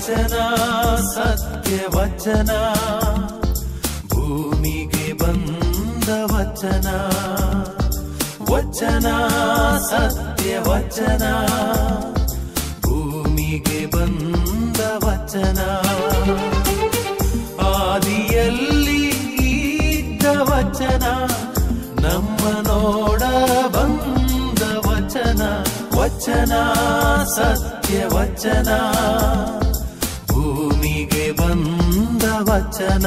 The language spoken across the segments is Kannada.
ವಚನ ಸತ್ಯ ವಚನ ಭೂಮಿಗೆ ಬಂದ ವಚನ ವಚನ ಸತ್ಯ ವಚನ ಭೂಮಿಗೆ ಬಂದ ವಚನ ಆದಿಯಲ್ಲಿ ಇದ್ದ ವಚನ ನಮ್ಮ ನೋಡ ಬಂದ ವಚನ ವಚನ ಸತ್ಯ ವಚನ ಭೂಮಿಗೆ ಬಂದ ವಚನ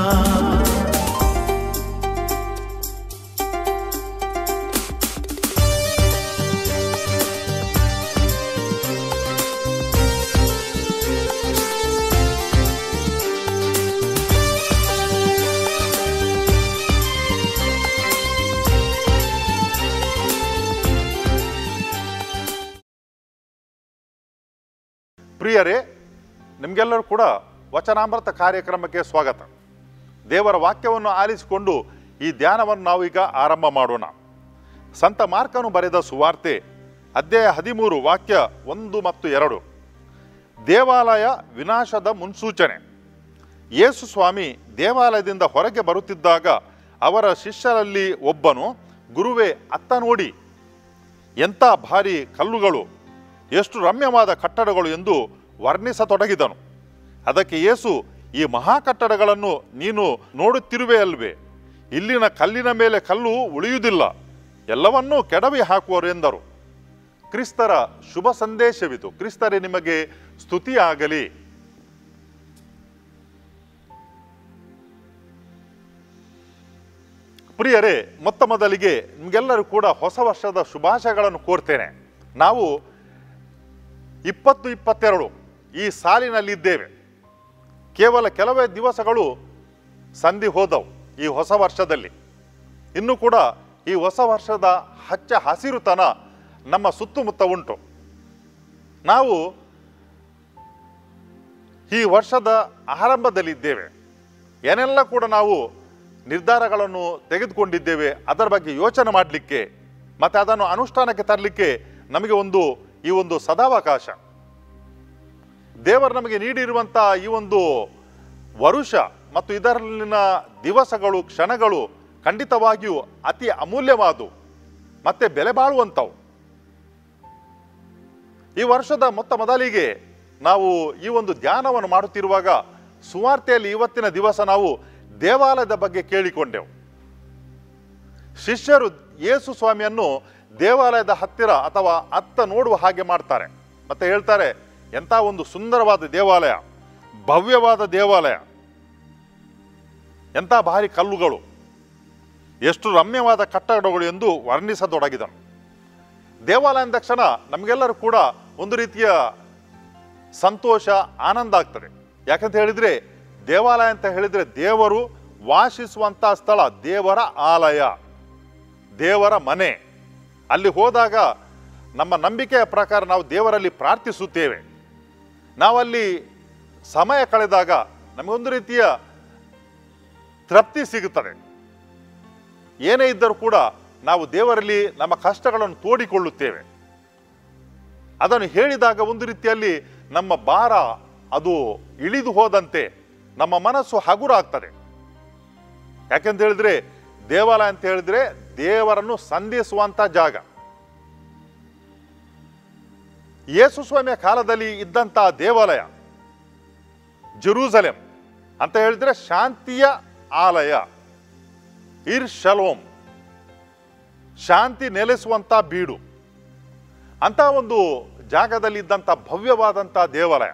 ಪ್ರಿಯರೇ ನಿಮಗೆಲ್ಲರೂ ಕೂಡ ವಚನಾಮೃತ ಕಾರ್ಯಕ್ರಮಕ್ಕೆ ಸ್ವಾಗತ ದೇವರ ವಾಕ್ಯವನ್ನು ಆಲಿಸಿಕೊಂಡು ಈ ಧ್ಯಾನವನ್ನು ನಾವೀಗ ಆರಂಭ ಮಾಡೋಣ ಸಂತ ಮಾರ್ಕನು ಬರೆದ ಸುವಾರ್ತೆ ಅಧ್ಯಾಯ ಹದಿಮೂರು ವಾಕ್ಯ ಒಂದು ಮತ್ತು ಎರಡು ದೇವಾಲಯ ವಿನಾಶದ ಮುನ್ಸೂಚನೆ ಯೇಸು ಸ್ವಾಮಿ ದೇವಾಲಯದಿಂದ ಹೊರಗೆ ಬರುತ್ತಿದ್ದಾಗ ಅವರ ಶಿಷ್ಯರಲ್ಲಿ ಒಬ್ಬನು ಗುರುವೇ ಅತ್ತ ನೋಡಿ ಎಂಥ ಭಾರಿ ಕಲ್ಲುಗಳು ಎಷ್ಟು ರಮ್ಯವಾದ ಕಟ್ಟಡಗಳು ಎಂದು ವರ್ಣಿಸತೊಡಗಿದನು ಅದಕ್ಕೆ ಯೇಸು ಈ ಮಹಾ ಕಟ್ಟಡಗಳನ್ನು ನೀನು ನೋಡುತ್ತಿರುವೆ ಅಲ್ವೇ ಇಲ್ಲಿನ ಕಲ್ಲಿನ ಮೇಲೆ ಕಲ್ಲು ಉಳಿಯುವುದಿಲ್ಲ ಎಲ್ಲವನ್ನೂ ಕೆಡವಿ ಹಾಕುವರು ಎಂದರು ಕ್ರಿಸ್ತರ ಶುಭ ಸಂದೇಶವಿತು ಕ್ರಿಸ್ತರೇ ನಿಮಗೆ ಸ್ತುತಿಯಾಗಲಿ ಪ್ರಿಯರೇ ಮೊತ್ತ ಮೊದಲಿಗೆ ನಿಮಗೆಲ್ಲರೂ ಕೂಡ ಹೊಸ ವರ್ಷದ ಶುಭಾಶಯಗಳನ್ನು ಕೋರ್ತೇನೆ ನಾವು ಇಪ್ಪತ್ತು ಇಪ್ಪತ್ತೆರಡು ಈ ಸಾಲಿನಲ್ಲಿದ್ದೇವೆ ಕೇವಲ ಕೆಲವೇ ದಿವಸಗಳು ಸಂಧಿ ಹೋದವು ಈ ಹೊಸ ವರ್ಷದಲ್ಲಿ ಇನ್ನು ಕೂಡ ಈ ಹೊಸ ವರ್ಷದ ಹಚ್ಚ ಹಸಿರುತನ ನಮ್ಮ ಸುತ್ತಮುತ್ತ ಉಂಟು ನಾವು ಈ ವರ್ಷದ ಆರಂಭದಲ್ಲಿದ್ದೇವೆ ಏನೆಲ್ಲ ಕೂಡ ನಾವು ನಿರ್ಧಾರಗಳನ್ನು ತೆಗೆದುಕೊಂಡಿದ್ದೇವೆ ಅದರ ಬಗ್ಗೆ ಯೋಚನೆ ಮಾಡಲಿಕ್ಕೆ ಮತ್ತು ಅದನ್ನು ಅನುಷ್ಠಾನಕ್ಕೆ ತರಲಿಕ್ಕೆ ನಮಗೆ ಒಂದು ಈ ಒಂದು ಸದಾವಕಾಶ ದೇವರು ನಮಗೆ ನೀಡಿರುವಂಥ ಈ ಒಂದು ವರುಷ ಮತ್ತು ಇದರಲ್ಲಿನ ದಿವಸಗಳು ಕ್ಷಣಗಳು ಖಂಡಿತವಾಗಿಯೂ ಅತಿ ಅಮೂಲ್ಯವಾದವು ಮತ್ತೆ ಬೆಲೆ ಬಾಳುವಂಥವು ಈ ವರ್ಷದ ಮೊತ್ತ ಮೊದಲಿಗೆ ನಾವು ಈ ಒಂದು ಧ್ಯಾನವನ್ನು ಮಾಡುತ್ತಿರುವಾಗ ಸುವಾರ್ತೆಯಲ್ಲಿ ಇವತ್ತಿನ ದಿವಸ ನಾವು ದೇವಾಲಯದ ಬಗ್ಗೆ ಕೇಳಿಕೊಂಡೆವು ಶಿಷ್ಯರು ಯೇಸು ಸ್ವಾಮಿಯನ್ನು ದೇವಾಲಯದ ಹತ್ತಿರ ಅಥವಾ ಅತ್ತ ನೋಡುವ ಹಾಗೆ ಮಾಡ್ತಾರೆ ಮತ್ತೆ ಹೇಳ್ತಾರೆ ಎಂಥ ಒಂದು ಸುಂದರವಾದ ದೇವಾಲಯ ಭವ್ಯವಾದ ದೇವಾಲಯ ಎಂಥ ಭಾರಿ ಕಲ್ಲುಗಳು ಎಷ್ಟು ರಮ್ಯವಾದ ಕಟ್ಟಡಗಳು ಎಂದು ವರ್ಣಿಸತೊಡಗಿದನು ದೇವಾಲಯ ಅಂದ ತಕ್ಷಣ ನಮಗೆಲ್ಲರೂ ಕೂಡ ಒಂದು ರೀತಿಯ ಸಂತೋಷ ಆನಂದ ಆಗ್ತದೆ ಯಾಕಂತ ಹೇಳಿದ್ರೆ ದೇವಾಲಯ ಅಂತ ಹೇಳಿದ್ರೆ ದೇವರು ವಾಸಿಸುವಂಥ ಸ್ಥಳ ದೇವರ ಆಲಯ ದೇವರ ಮನೆ ಅಲ್ಲಿ ಹೋದಾಗ ನಮ್ಮ ನಂಬಿಕೆಯ ಪ್ರಕಾರ ನಾವು ದೇವರಲ್ಲಿ ಪ್ರಾರ್ಥಿಸುತ್ತೇವೆ ನಾವಲ್ಲಿ ಸಮಯ ಕಳೆದಾಗ ನಮಗೊಂದು ರೀತಿಯ ತೃಪ್ತಿ ಸಿಗುತ್ತದೆ ಏನೇ ಇದ್ದರೂ ಕೂಡ ನಾವು ದೇವರಲ್ಲಿ ನಮ್ಮ ಕಷ್ಟಗಳನ್ನು ತೋಡಿಕೊಳ್ಳುತ್ತೇವೆ ಅದನ್ನು ಹೇಳಿದಾಗ ಒಂದು ರೀತಿಯಲ್ಲಿ ನಮ್ಮ ಭಾರ ಅದು ಇಳಿದು ಹೋದಂತೆ ನಮ್ಮ ಮನಸ್ಸು ಹಗುರ ಆಗ್ತದೆ ಯಾಕೆಂತ ಹೇಳಿದ್ರೆ ದೇವಾಲಯ ಅಂತ ಹೇಳಿದ್ರೆ ದೇವರನ್ನು ಸಂಧಿಸುವಂತ ಜಾಗ ಯೇಸು ಸ್ವಾಮಿಯ ಕಾಲದಲ್ಲಿ ಇದ್ದಂತಹ ದೇವಾಲಯ ಜೆರೂಸಲೆಂ ಅಂತ ಹೇಳಿದ್ರೆ ಶಾಂತಿಯ ಆಲಯ ಇರ್ ಶಲೋಮ್ ಶಾಂತಿ ನೆಲೆಸುವಂತ ಬೀಡು ಅಂತ ಒಂದು ಜಾಗದಲ್ಲಿ ಇದ್ದಂಥ ಭವ್ಯವಾದಂಥ ದೇವಾಲಯ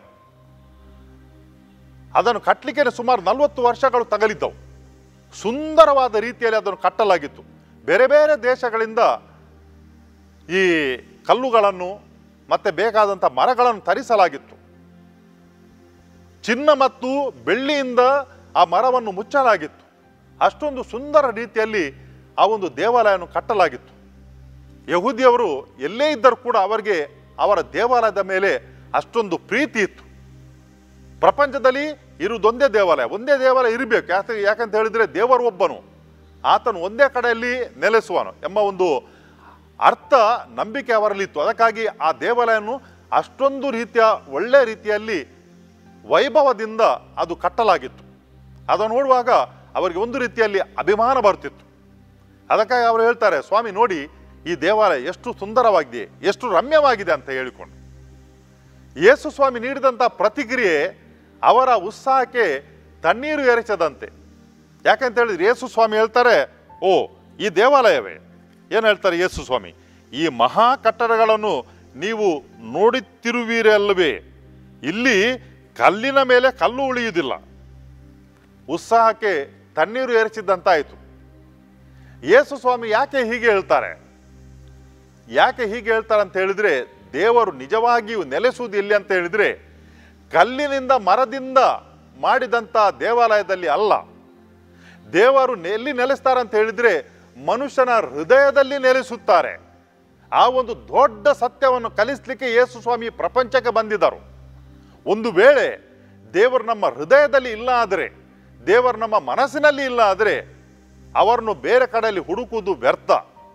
ಅದನ್ನು ಕಟ್ಟಲಿಕ್ಕೆ ಸುಮಾರು ನಲವತ್ತು ವರ್ಷಗಳು ತಗಲಿದ್ದವು ಸುಂದರವಾದ ರೀತಿಯಲ್ಲಿ ಅದನ್ನು ಕಟ್ಟಲಾಗಿತ್ತು ಬೇರೆ ಬೇರೆ ದೇಶಗಳಿಂದ ಈ ಕಲ್ಲುಗಳನ್ನು ಮತ್ತೆ ಬೇಕಾದಂಥ ಮರಗಳನ್ನು ತರಿಸಲಾಗಿತ್ತು ಚಿನ್ನ ಮತ್ತು ಬೆಳ್ಳಿಯಿಂದ ಆ ಮರವನ್ನು ಮುಚ್ಚಲಾಗಿತ್ತು ಅಷ್ಟೊಂದು ಸುಂದರ ರೀತಿಯಲ್ಲಿ ಆ ಒಂದು ದೇವಾಲಯವನ್ನು ಕಟ್ಟಲಾಗಿತ್ತು ಯಹೂದಿಯವರು ಎಲ್ಲೇ ಇದ್ದರೂ ಕೂಡ ಅವರಿಗೆ ಅವರ ದೇವಾಲಯದ ಮೇಲೆ ಅಷ್ಟೊಂದು ಪ್ರೀತಿ ಇತ್ತು ಪ್ರಪಂಚದಲ್ಲಿ ಇರುವುದೊಂದೇ ದೇವಾಲಯ ಒಂದೇ ದೇವಾಲಯ ಇರಬೇಕು ಯಾಕೆ ಯಾಕಂತ ಹೇಳಿದ್ರೆ ದೇವರು ಒಬ್ಬನು ಆತನು ಒಂದೇ ಕಡೆಯಲ್ಲಿ ನೆಲೆಸುವನು ಎಂಬ ಒಂದು ಅರ್ಥ ನಂಬಿಕೆ ಅವರಲ್ಲಿತ್ತು ಅದಕ್ಕಾಗಿ ಆ ದೇವಾಲಯವನ್ನು ಅಷ್ಟೊಂದು ರೀತಿಯ ಒಳ್ಳೆ ರೀತಿಯಲ್ಲಿ ವೈಭವದಿಂದ ಅದು ಕಟ್ಟಲಾಗಿತ್ತು ಅದನ್ನು ನೋಡುವಾಗ ಅವರಿಗೆ ಒಂದು ರೀತಿಯಲ್ಲಿ ಅಭಿಮಾನ ಬರ್ತಿತ್ತು ಅದಕ್ಕಾಗಿ ಅವರು ಹೇಳ್ತಾರೆ ಸ್ವಾಮಿ ನೋಡಿ ಈ ದೇವಾಲಯ ಎಷ್ಟು ಸುಂದರವಾಗಿದೆ ಎಷ್ಟು ರಮ್ಯವಾಗಿದೆ ಅಂತ ಹೇಳಿಕೊಂಡು ಯೇಸು ಸ್ವಾಮಿ ನೀಡಿದಂಥ ಪ್ರತಿಕ್ರಿಯೆ ಅವರ ಉತ್ಸಾಹಕ್ಕೆ ತಣ್ಣೀರು ಎರಚದಂತೆ ಯಾಕಂತ ಹೇಳಿದ್ರೆ ಯೇಸು ಸ್ವಾಮಿ ಹೇಳ್ತಾರೆ ಓ ಈ ದೇವಾಲಯವೇ ಏನು ಹೇಳ್ತಾರೆ ಯೇಸು ಸ್ವಾಮಿ ಈ ಮಹಾ ಕಟ್ಟಡಗಳನ್ನು ನೀವು ನೋಡುತ್ತಿರುವಿರಲ್ವೇ ಇಲ್ಲಿ ಕಲ್ಲಿನ ಮೇಲೆ ಕಲ್ಲು ಉಳಿಯುವುದಿಲ್ಲ ಉತ್ಸಾಹಕ್ಕೆ ತಣ್ಣೀರು ಎರಚಿದ್ದಂತಾಯಿತು ಯೇಸು ಸ್ವಾಮಿ ಯಾಕೆ ಹೀಗೆ ಹೇಳ್ತಾರೆ ಯಾಕೆ ಹೀಗೆ ಹೇಳ್ತಾರೆ ಅಂತ ಹೇಳಿದ್ರೆ ದೇವರು ನಿಜವಾಗಿಯೂ ನೆಲೆಸುವುದು ಎಲ್ಲಿ ಅಂತ ಹೇಳಿದ್ರೆ ಕಲ್ಲಿನಿಂದ ಮರದಿಂದ ಮಾಡಿದಂಥ ದೇವಾಲಯದಲ್ಲಿ ಅಲ್ಲ ದೇವರು ನೆ- ಎಲ್ಲಿ ನೆಲೆಸ್ತಾರೆ ಅಂತ ಹೇಳಿದ್ರೆ ಮನುಷ್ಯನ ಹೃದಯದಲ್ಲಿ ನೆಲೆಸುತ್ತಾರೆ ಆ ಒಂದು ದೊಡ್ಡ ಸತ್ಯವನ್ನು ಕಲಿಸ್ಲಿಕ್ಕೆ ಯೇಸು ಸ್ವಾಮಿ ಪ್ರಪಂಚಕ್ಕೆ ಬಂದಿದ್ದರು ಒಂದು ವೇಳೆ ದೇವರು ನಮ್ಮ ಹೃದಯದಲ್ಲಿ ಇಲ್ಲ ಆದರೆ ದೇವರು ನಮ್ಮ ಮನಸ್ಸಿನಲ್ಲಿ ಇಲ್ಲ ಆದರೆ ಅವರನ್ನು ಬೇರೆ ಕಡೆಯಲ್ಲಿ ಹುಡುಕುವುದು ವ್ಯರ್ಥ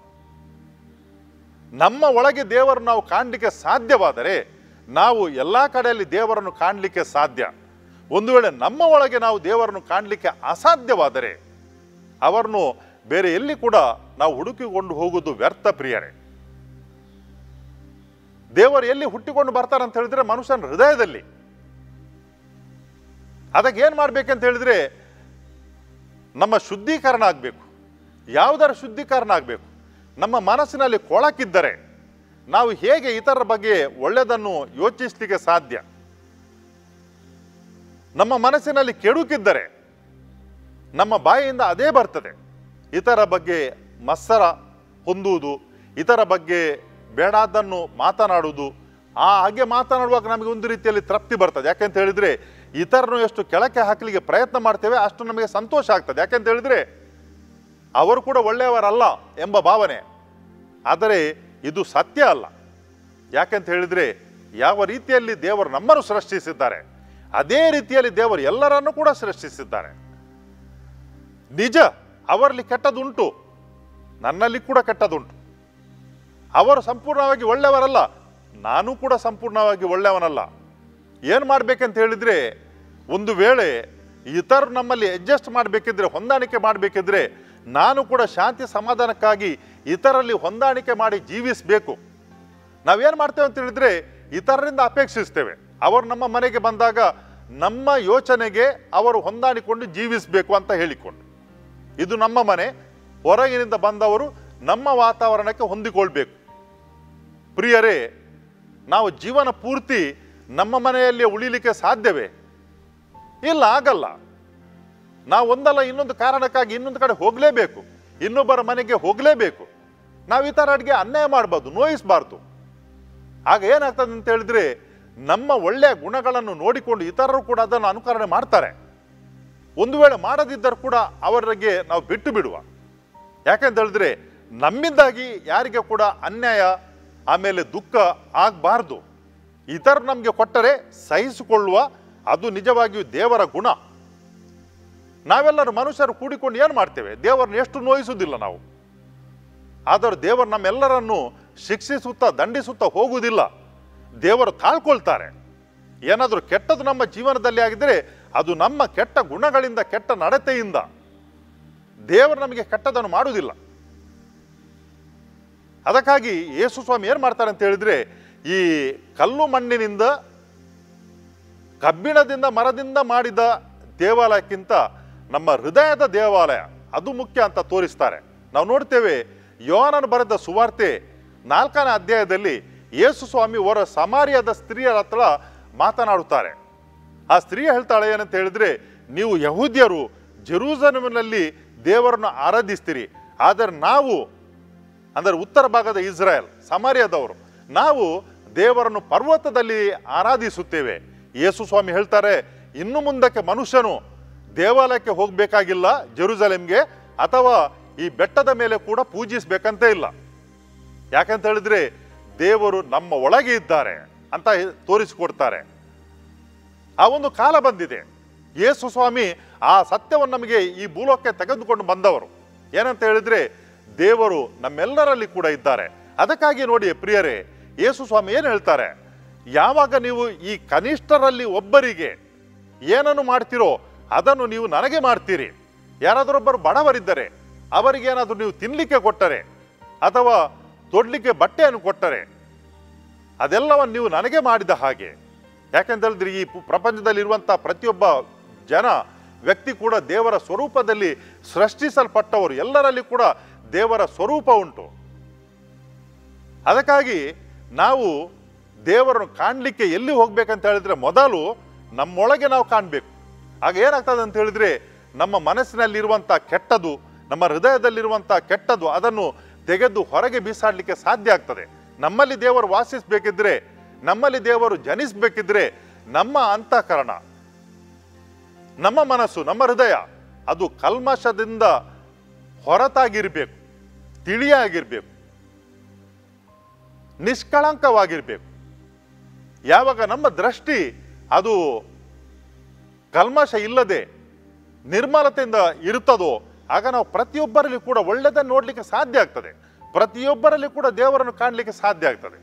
ನಮ್ಮ ಒಳಗೆ ದೇವರು ನಾವು ಕಾಣಲಿಕ್ಕೆ ಸಾಧ್ಯವಾದರೆ ನಾವು ಎಲ್ಲ ಕಡೆಯಲ್ಲಿ ದೇವರನ್ನು ಕಾಣಲಿಕ್ಕೆ ಸಾಧ್ಯ ಒಂದು ವೇಳೆ ನಮ್ಮ ಒಳಗೆ ನಾವು ದೇವರನ್ನು ಕಾಣಲಿಕ್ಕೆ ಅಸಾಧ್ಯವಾದರೆ ಅವರನ್ನು ಬೇರೆ ಎಲ್ಲಿ ಕೂಡ ನಾವು ಹುಡುಕಿಕೊಂಡು ಹೋಗುವುದು ವ್ಯರ್ಥ ಪ್ರಿಯರೇ ದೇವರು ಎಲ್ಲಿ ಹುಟ್ಟಿಕೊಂಡು ಬರ್ತಾರೆ ಅಂತ ಹೇಳಿದ್ರೆ ಮನುಷ್ಯನ ಹೃದಯದಲ್ಲಿ ಅದಕ್ಕೆ ಏನು ಮಾಡ್ಬೇಕಂತ ಹೇಳಿದ್ರೆ ನಮ್ಮ ಶುದ್ಧೀಕರಣ ಆಗಬೇಕು ಯಾವುದರ ಶುದ್ಧೀಕರಣ ಆಗಬೇಕು ನಮ್ಮ ಮನಸ್ಸಿನಲ್ಲಿ ಕೊಳಕಿದ್ದರೆ ನಾವು ಹೇಗೆ ಇತರರ ಬಗ್ಗೆ ಒಳ್ಳೆಯದನ್ನು ಯೋಚಿಸಲಿಕ್ಕೆ ಸಾಧ್ಯ ನಮ್ಮ ಮನಸ್ಸಿನಲ್ಲಿ ಕೆಡುಕಿದ್ದರೆ ನಮ್ಮ ಬಾಯಿಯಿಂದ ಅದೇ ಬರ್ತದೆ ಇತರ ಬಗ್ಗೆ ಮತ್ಸರ ಹೊಂದುವುದು ಇತರ ಬಗ್ಗೆ ಬೇಡಾದ್ದನ್ನು ಮಾತನಾಡುವುದು ಆ ಹಾಗೆ ಮಾತನಾಡುವಾಗ ನಮಗೆ ಒಂದು ರೀತಿಯಲ್ಲಿ ತೃಪ್ತಿ ಬರ್ತದೆ ಯಾಕೆಂತ ಹೇಳಿದ್ರೆ ಇತರನ್ನು ಎಷ್ಟು ಕೆಳಕ್ಕೆ ಹಾಕಲಿಕ್ಕೆ ಪ್ರಯತ್ನ ಮಾಡ್ತೇವೆ ಅಷ್ಟು ನಮಗೆ ಸಂತೋಷ ಆಗ್ತದೆ ಯಾಕೆಂತ ಹೇಳಿದ್ರೆ ಅವರು ಕೂಡ ಒಳ್ಳೆಯವರಲ್ಲ ಎಂಬ ಭಾವನೆ ಆದರೆ ಇದು ಸತ್ಯ ಅಲ್ಲ ಯಾಕೆಂತ ಹೇಳಿದ್ರೆ ಯಾವ ರೀತಿಯಲ್ಲಿ ದೇವರು ನಮ್ಮನ್ನು ಸೃಷ್ಟಿಸಿದ್ದಾರೆ ಅದೇ ರೀತಿಯಲ್ಲಿ ದೇವರು ಎಲ್ಲರನ್ನೂ ಕೂಡ ಸೃಷ್ಟಿಸಿದ್ದಾರೆ ನಿಜ ಅವರಲ್ಲಿ ಕೆಟ್ಟದುಂಟು ನನ್ನಲ್ಲಿ ಕೂಡ ಕೆಟ್ಟದುಂಟು ಅವರು ಸಂಪೂರ್ಣವಾಗಿ ಒಳ್ಳೆಯವರಲ್ಲ ನಾನು ಕೂಡ ಸಂಪೂರ್ಣವಾಗಿ ಒಳ್ಳೆಯವನಲ್ಲ ಏನು ಮಾಡ್ಬೇಕಂತ ಹೇಳಿದ್ರೆ ಒಂದು ವೇಳೆ ಇತರರು ನಮ್ಮಲ್ಲಿ ಅಡ್ಜಸ್ಟ್ ಮಾಡಬೇಕಿದ್ರೆ ಹೊಂದಾಣಿಕೆ ಮಾಡಬೇಕಿದ್ರೆ ನಾನು ಕೂಡ ಶಾಂತಿ ಸಮಾಧಾನಕ್ಕಾಗಿ ಇತರಲ್ಲಿ ಹೊಂದಾಣಿಕೆ ಮಾಡಿ ಜೀವಿಸಬೇಕು ನಾವೇನು ಮಾಡ್ತೇವೆ ಅಂತ ಹೇಳಿದ್ರೆ ಇತರರಿಂದ ಅಪೇಕ್ಷಿಸ್ತೇವೆ ಅವರು ನಮ್ಮ ಮನೆಗೆ ಬಂದಾಗ ನಮ್ಮ ಯೋಚನೆಗೆ ಅವರು ಹೊಂದಾಣಿಕೊಂಡು ಜೀವಿಸಬೇಕು ಅಂತ ಹೇಳಿಕೊಂಡು ಇದು ನಮ್ಮ ಮನೆ ಹೊರಗಿನಿಂದ ಬಂದವರು ನಮ್ಮ ವಾತಾವರಣಕ್ಕೆ ಹೊಂದಿಕೊಳ್ಬೇಕು ಪ್ರಿಯರೇ ನಾವು ಜೀವನ ಪೂರ್ತಿ ನಮ್ಮ ಮನೆಯಲ್ಲಿ ಉಳಿಲಿಕ್ಕೆ ಸಾಧ್ಯವೇ ಇಲ್ಲ ಆಗಲ್ಲ ನಾವು ಒಂದಲ್ಲ ಇನ್ನೊಂದು ಕಾರಣಕ್ಕಾಗಿ ಇನ್ನೊಂದು ಕಡೆ ಹೋಗಲೇಬೇಕು ಇನ್ನೊಬ್ಬರ ಮನೆಗೆ ಹೋಗಲೇಬೇಕು ನಾವು ಈ ಥರ ಅಡುಗೆ ಅನ್ಯಾಯ ಮಾಡ್ಬೋದು ನೋಯಿಸಬಾರ್ದು ಆಗ ಏನಾಗ್ತದೆ ಅಂತ ಹೇಳಿದ್ರೆ ನಮ್ಮ ಒಳ್ಳೆಯ ಗುಣಗಳನ್ನು ನೋಡಿಕೊಂಡು ಇತರರು ಕೂಡ ಅದನ್ನು ಅನುಕರಣೆ ಮಾಡ್ತಾರೆ ಒಂದು ವೇಳೆ ಮಾಡದಿದ್ದರೂ ಕೂಡ ಅವರಿಗೆ ನಾವು ಬಿಟ್ಟು ಬಿಡುವ ಯಾಕೆಂತ ಹೇಳಿದ್ರೆ ನಮ್ಮಿಂದಾಗಿ ಯಾರಿಗೆ ಕೂಡ ಅನ್ಯಾಯ ಆಮೇಲೆ ದುಃಖ ಆಗಬಾರ್ದು ಇತರರು ನಮಗೆ ಕೊಟ್ಟರೆ ಸಹಿಸಿಕೊಳ್ಳುವ ಅದು ನಿಜವಾಗಿಯೂ ದೇವರ ಗುಣ ನಾವೆಲ್ಲರೂ ಮನುಷ್ಯರು ಕೂಡಿಕೊಂಡು ಏನು ಮಾಡ್ತೇವೆ ದೇವರನ್ನು ಎಷ್ಟು ನೋಯಿಸುವುದಿಲ್ಲ ನಾವು ಆದರೂ ದೇವರು ನಮ್ಮೆಲ್ಲರನ್ನು ಶಿಕ್ಷಿಸುತ್ತಾ ದಂಡಿಸುತ್ತಾ ಹೋಗುವುದಿಲ್ಲ ದೇವರು ತಾಳ್ಕೊಳ್ತಾರೆ ಏನಾದರೂ ಕೆಟ್ಟದ್ದು ನಮ್ಮ ಜೀವನದಲ್ಲಿ ಆಗಿದ್ದರೆ ಅದು ನಮ್ಮ ಕೆಟ್ಟ ಗುಣಗಳಿಂದ ಕೆಟ್ಟ ನಡತೆಯಿಂದ ದೇವರು ನಮಗೆ ಕೆಟ್ಟದನ್ನು ಮಾಡುವುದಿಲ್ಲ ಅದಕ್ಕಾಗಿ ಯೇಸು ಸ್ವಾಮಿ ಏನು ಮಾಡ್ತಾರೆ ಅಂತ ಹೇಳಿದ್ರೆ ಈ ಕಲ್ಲು ಮಣ್ಣಿನಿಂದ ಕಬ್ಬಿಣದಿಂದ ಮರದಿಂದ ಮಾಡಿದ ದೇವಾಲಯಕ್ಕಿಂತ ನಮ್ಮ ಹೃದಯದ ದೇವಾಲಯ ಅದು ಮುಖ್ಯ ಅಂತ ತೋರಿಸ್ತಾರೆ ನಾವು ನೋಡ್ತೇವೆ ಯೋನನು ಬರೆದ ಸುವಾರ್ತೆ ನಾಲ್ಕನೇ ಅಧ್ಯಾಯದಲ್ಲಿ ಯೇಸು ಸ್ವಾಮಿ ಅವರ ಸಮಾರ್ಯದ ಸ್ತ್ರೀಯರ ಹತ್ರ ಮಾತನಾಡುತ್ತಾರೆ ಆ ಸ್ತ್ರೀ ಹೇಳ್ತಾಳೆ ಏನಂತ ಹೇಳಿದ್ರೆ ನೀವು ಯಹೂದ್ಯರು ಜೆರೂಸಲಮಿನಲ್ಲಿ ದೇವರನ್ನು ಆರಾಧಿಸ್ತೀರಿ ಆದರೆ ನಾವು ಅಂದರೆ ಉತ್ತರ ಭಾಗದ ಇಸ್ರಾಯೇಲ್ ಸಮಾರ್ಯದವರು ನಾವು ದೇವರನ್ನು ಪರ್ವತದಲ್ಲಿ ಆರಾಧಿಸುತ್ತೇವೆ ಯೇಸು ಸ್ವಾಮಿ ಹೇಳ್ತಾರೆ ಇನ್ನು ಮುಂದಕ್ಕೆ ಮನುಷ್ಯನು ದೇವಾಲಯಕ್ಕೆ ಹೋಗಬೇಕಾಗಿಲ್ಲ ಜೆರೂಸಲೆಮ್ಗೆ ಅಥವಾ ಈ ಬೆಟ್ಟದ ಮೇಲೆ ಕೂಡ ಪೂಜಿಸಬೇಕಂತ ಇಲ್ಲ ಯಾಕಂತ ಹೇಳಿದ್ರೆ ದೇವರು ನಮ್ಮ ಒಳಗೆ ಇದ್ದಾರೆ ಅಂತ ಹೇ- ತೋರಿಸಿಕೊಡ್ತಾರೆ ಆ ಒಂದು ಕಾಲ ಬಂದಿದೆ ಯೇಸು ಸ್ವಾಮಿ ಆ ಸತ್ಯವನ್ನು ನಮಗೆ ಈ ಭೂಲೋಕಕ್ಕೆ ತೆಗೆದುಕೊಂಡು ಬಂದವರು ಏನಂತ ಹೇಳಿದ್ರೆ ದೇವರು ನಮ್ಮೆಲ್ಲರಲ್ಲಿ ಕೂಡ ಇದ್ದಾರೆ ಅದಕ್ಕಾಗಿ ನೋಡಿ ಪ್ರಿಯರೇ ಯೇಸು ಸ್ವಾಮಿ ಏನು ಹೇಳ್ತಾರೆ ಯಾವಾಗ ನೀವು ಈ ಕನಿಷ್ಠರಲ್ಲಿ ಒಬ್ಬರಿಗೆ ಏನನ್ನು ಮಾಡ್ತೀರೋ ಅದನ್ನು ನೀವು ನನಗೆ ಮಾಡ್ತೀರಿ ಯಾರಾದರೊಬ್ಬರು ಬಡವರಿದ್ದರೆ ಅವರಿಗೇನಾದರೂ ನೀವು ತಿನ್ನಲಿಕ್ಕೆ ಕೊಟ್ಟರೆ ಅಥವಾ ತೊಡ್ಲಿಕ್ಕೆ ಬಟ್ಟೆಯನ್ನು ಕೊಟ್ಟರೆ ಅದೆಲ್ಲವನ್ನು ನೀವು ನನಗೆ ಮಾಡಿದ ಹಾಗೆ ಯಾಕೆಂತ ಹೇಳಿದ್ರೆ ಈ ಪು- ಪ್ರಪಂಚದಲ್ಲಿರುವಂಥ ಪ್ರತಿಯೊಬ್ಬ ಜನ ವ್ಯಕ್ತಿ ಕೂಡ ದೇವರ ಸ್ವರೂಪದಲ್ಲಿ ಸೃಷ್ಟಿಸಲ್ಪಟ್ಟವರು ಎಲ್ಲರಲ್ಲಿ ಕೂಡ ದೇವರ ಸ್ವರೂಪ ಉಂಟು ಅದಕ್ಕಾಗಿ ನಾವು ದೇವರನ್ನು ಕಾಣಲಿಕ್ಕೆ ಎಲ್ಲಿ ಹೋಗ್ಬೇಕಂತ ಹೇಳಿದ್ರೆ ಮೊದಲು ನಮ್ಮೊಳಗೆ ನಾವು ಕಾಣಬೇಕು ಆಗ ಏನಾಗ್ತದೆ ಅಂತ ಹೇಳಿದ್ರೆ ನಮ್ಮ ಮನಸ್ಸಿನಲ್ಲಿರುವಂಥ ಕೆಟ್ಟದು ನಮ್ಮ ಹೃದಯದಲ್ಲಿರುವಂಥ ಕೆಟ್ಟದು ಅದನ್ನು ತೆಗೆದು ಹೊರಗೆ ಬೀಸಾಡಲಿಕ್ಕೆ ಸಾಧ್ಯ ಆಗ್ತದೆ ನಮ್ಮಲ್ಲಿ ದೇವರು ವಾಸಿಸಬೇಕಿದ್ರೆ ನಮ್ಮಲ್ಲಿ ದೇವರು ಜನಿಸಬೇಕಿದ್ರೆ ನಮ್ಮ ಅಂತಃಕರಣ ನಮ್ಮ ಮನಸ್ಸು ನಮ್ಮ ಹೃದಯ ಅದು ಕಲ್ಮಶದಿಂದ ಹೊರತಾಗಿರ್ಬೇಕು ತಿಳಿಯಾಗಿರ್ಬೇಕು ನಿಷ್ಕಳಂಕವಾಗಿರ್ಬೇಕು ಯಾವಾಗ ನಮ್ಮ ದೃಷ್ಟಿ ಅದು ಕಲ್ಮಶ ಇಲ್ಲದೆ ನಿರ್ಮಲತೆಯಿಂದ ಇರುತ್ತದೋ ಆಗ ನಾವು ಪ್ರತಿಯೊಬ್ಬರಲ್ಲಿ ಕೂಡ ಒಳ್ಳೆದನ್ನು ನೋಡಲಿಕ್ಕೆ ಸಾಧ್ಯ ಆಗ್ತದೆ ಪ್ರತಿಯೊಬ್ಬರಲ್ಲಿ ಕೂಡ ದೇವರನ್ನು ಕಾಣಲಿಕ್ಕೆ ಸಾಧ್ಯ ಆಗ್ತದೆ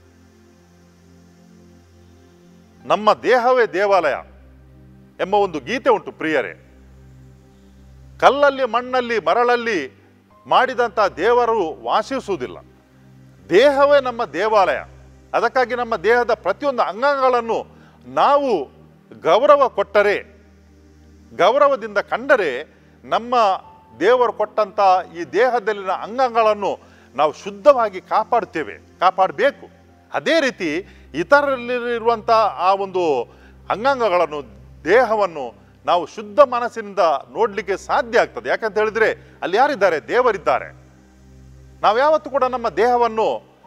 ನಮ್ಮ ದೇಹವೇ ದೇವಾಲಯ ಎಂಬ ಒಂದು ಗೀತೆ ಉಂಟು ಪ್ರಿಯರೇ ಕಲ್ಲಲ್ಲಿ ಮಣ್ಣಲ್ಲಿ ಮರಳಲ್ಲಿ ಮಾಡಿದಂಥ ದೇವರು ವಾಸಿಸುವುದಿಲ್ಲ ದೇಹವೇ ನಮ್ಮ ದೇವಾಲಯ ಅದಕ್ಕಾಗಿ ನಮ್ಮ ದೇಹದ ಪ್ರತಿಯೊಂದು ಅಂಗಾಂಗಗಳನ್ನು ನಾವು ಗೌರವ ಕೊಟ್ಟರೆ ಗೌರವದಿಂದ ಕಂಡರೆ ನಮ್ಮ ದೇವರು ಕೊಟ್ಟಂಥ ಈ ದೇಹದಲ್ಲಿನ ಅಂಗಗಳನ್ನು ನಾವು ಶುದ್ಧವಾಗಿ ಕಾಪಾಡ್ತೇವೆ ಕಾಪಾಡಬೇಕು ಅದೇ ರೀತಿ ಇತರರಲ್ಲಿರುವಂಥ ಆ ಒಂದು ಅಂಗಾಂಗಗಳನ್ನು ದೇಹವನ್ನು ನಾವು ಶುದ್ಧ ಮನಸ್ಸಿನಿಂದ ನೋಡಲಿಕ್ಕೆ ಸಾಧ್ಯ ಆಗ್ತದೆ ಯಾಕಂತ ಹೇಳಿದ್ರೆ ಅಲ್ಲಿ ಯಾರಿದ್ದಾರೆ ದೇವರಿದ್ದಾರೆ ನಾವು ಯಾವತ್ತೂ ಕೂಡ ನಮ್ಮ ದೇಹವನ್ನು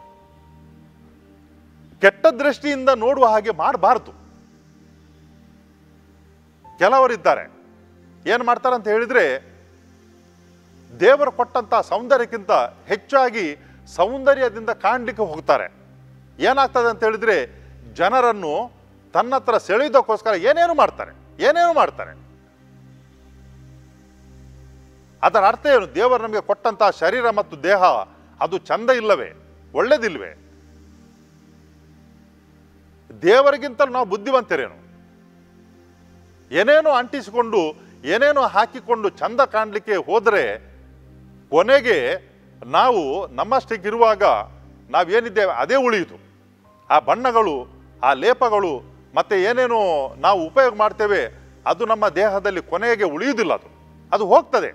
ಕೆಟ್ಟ ದೃಷ್ಟಿಯಿಂದ ನೋಡುವ ಹಾಗೆ ಮಾಡಬಾರ್ದು ಕೆಲವರಿದ್ದಾರೆ ಏನು ಮಾಡ್ತಾರೆ ಅಂತ ಹೇಳಿದ್ರೆ ದೇವರು ಕೊಟ್ಟಂತ ಸೌಂದರ್ಯಕ್ಕಿಂತ ಹೆಚ್ಚಾಗಿ ಸೌಂದರ್ಯದಿಂದ ಕಾಣಲಿಕ್ಕೆ ಹೋಗ್ತಾರೆ ಏನಾಗ್ತದೆ ಅಂತ ಹೇಳಿದ್ರೆ ಜನರನ್ನು ತನ್ನ ಹತ್ರ ಸೆಳೆಯೋದಕ್ಕೋಸ್ಕರ ಏನೇನು ಮಾಡ್ತಾರೆ ಏನೇನು ಮಾಡ್ತಾರೆ ಅದರ ಅರ್ಥ ಏನು ದೇವರು ನಮಗೆ ಕೊಟ್ಟಂತ ಶರೀರ ಮತ್ತು ದೇಹ ಅದು ಚಂದ ಇಲ್ಲವೇ ಒಳ್ಳೇದಿಲ್ವೇ ದೇವರಿಗಿಂತಲೂ ನಾವು ಬುದ್ಧಿವಂತರೇನು ಏನೇನೋ ಅಂಟಿಸಿಕೊಂಡು ಏನೇನೋ ಹಾಕಿಕೊಂಡು ಚಂದ ಕಾಣಲಿಕ್ಕೆ ಹೋದರೆ ಕೊನೆಗೆ ನಾವು ನಮ್ಮಷ್ಟಕ್ಕಿರುವಾಗ ನಾವೇನಿದ್ದೇವೆ ಅದೇ ಉಳಿಯಿತು ಆ ಬಣ್ಣಗಳು ಆ ಲೇಪಗಳು ಮತ್ತೆ ಏನೇನೋ ನಾವು ಉಪಯೋಗ ಮಾಡ್ತೇವೆ ಅದು ನಮ್ಮ ದೇಹದಲ್ಲಿ ಕೊನೆಗೆ ಉಳಿಯುವುದಿಲ್ಲ ಅದು ಅದು ಹೋಗ್ತದೆ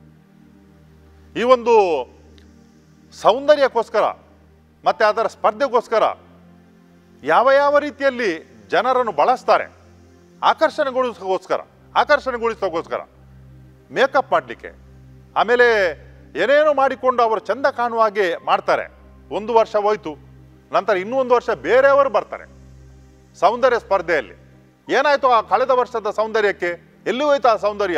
ಈ ಒಂದು ಸೌಂದರ್ಯಕ್ಕೋಸ್ಕರ ಮತ್ತೆ ಅದರ ಸ್ಪರ್ಧೆಗೋಸ್ಕರ ಯಾವ ಯಾವ ರೀತಿಯಲ್ಲಿ ಜನರನ್ನು ಬಳಸ್ತಾರೆ ಆಕರ್ಷಣೆಗೊಳಿಸೋಕ್ಕೋಸ್ಕರ ಆಕರ್ಷಣೆಗೊಳಿಸೋಕ್ಕೋಸ್ಕರ ಮೇಕಪ್ ಮಾಡಲಿಕ್ಕೆ ಆಮೇಲೆ ಏನೇನೋ ಮಾಡಿಕೊಂಡು ಅವರು ಚಂದ ಕಾಣುವ ಹಾಗೆ ಮಾಡ್ತಾರೆ ಒಂದು ವರ್ಷ ಹೋಯ್ತು ನಂತರ ಇನ್ನೂ ಒಂದು ವರ್ಷ ಬೇರೆಯವರು ಬರ್ತಾರೆ ಸೌಂದರ್ಯ ಸ್ಪರ್ಧೆಯಲ್ಲಿ ಏನಾಯ್ತು ಆ ಕಳೆದ ವರ್ಷದ ಸೌಂದರ್ಯಕ್ಕೆ ಎಲ್ಲಿ ಹೋಯ್ತು ಆ ಸೌಂದರ್ಯ